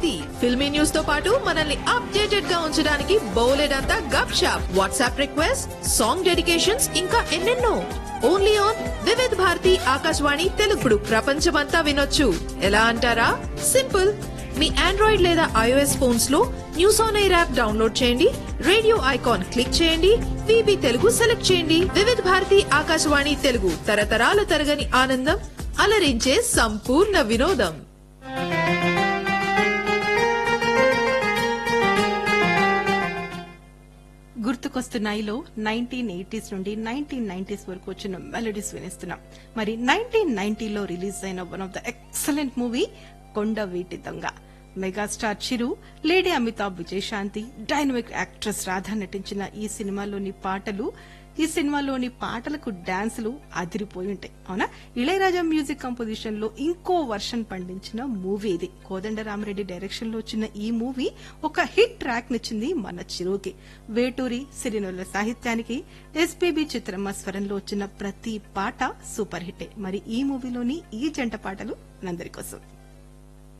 Bharati filmy news తో పాటు మనల్ని అప్డేటెడ్ గా ఉంచడానికి బోలెడంతా గప్ షాప్ వాట్సాప్ రిక్వెస్ట్ సాంగ్ డెడికేషన్స్ ఇంకా ఎన్నెన్నో ఓన్లీ ఆన్ వివిధ్ భారతి ఆకాశవాణి తెలుగుడు ప్రపంచమంతా వినొచ్చు ఎలా అంటారా సింపుల్ మీ ఆండ్రాయిడ్ లేదా ఐఓఎస్ ఫోన్స్ లో news on air app download చేయండి రేడియో ఐకాన్ క్లిక్ చేయండి విబి తెలుగు సెలెక్ట్ చేయండి వివిధ్ భారతి ఆకాశవాణి తెలుగు తరతరాల తరగని ఆనందం అలరించే సంపూర్ణ వినోదం గుర్తుకొస్తున్నాయిలో నైన్టీన్ ఎయిటీస్ నుండి నైన్టీన్ నైన్టీస్ వరకు వచ్చిన మెలడీస్ వినిస్తున్నాం మరి నైన్టీన్ నైన్టీలో రిలీజ్ అయిన one of the excellent movie Kondaveeti Donga megastar Chiru lady Amitabh Vijayashanti dynamic actress Radha నటించిన ఈ సినిమాలోని పాటలు ఈ సినిమాలోని పాటలకు డాన్సులు అదిరిపోయి ఉంటాయి అవునా ఇళయరాజా మ్యూజిక్ కంపోజిషన్ లో ఇంకో వర్షన్ పండించిన మూవీ ఇది కోదండరామరెడ్డి డైరెక్షన్ లో వచ్చిన ఈ మూవీ ఒక హిట్ ట్రాక్ నిచ్చింది మన చిరుకి వేటూరి సిరినొల్ల సాహిత్యానికి ఎస్పీబీ చిత్రమ్మ స్వరంలో వచ్చిన ప్రతి పాట సూపర్ హిట్టే మరి ఈ మూవీలోని ఈ జంట పాటలు మనందరి కోసం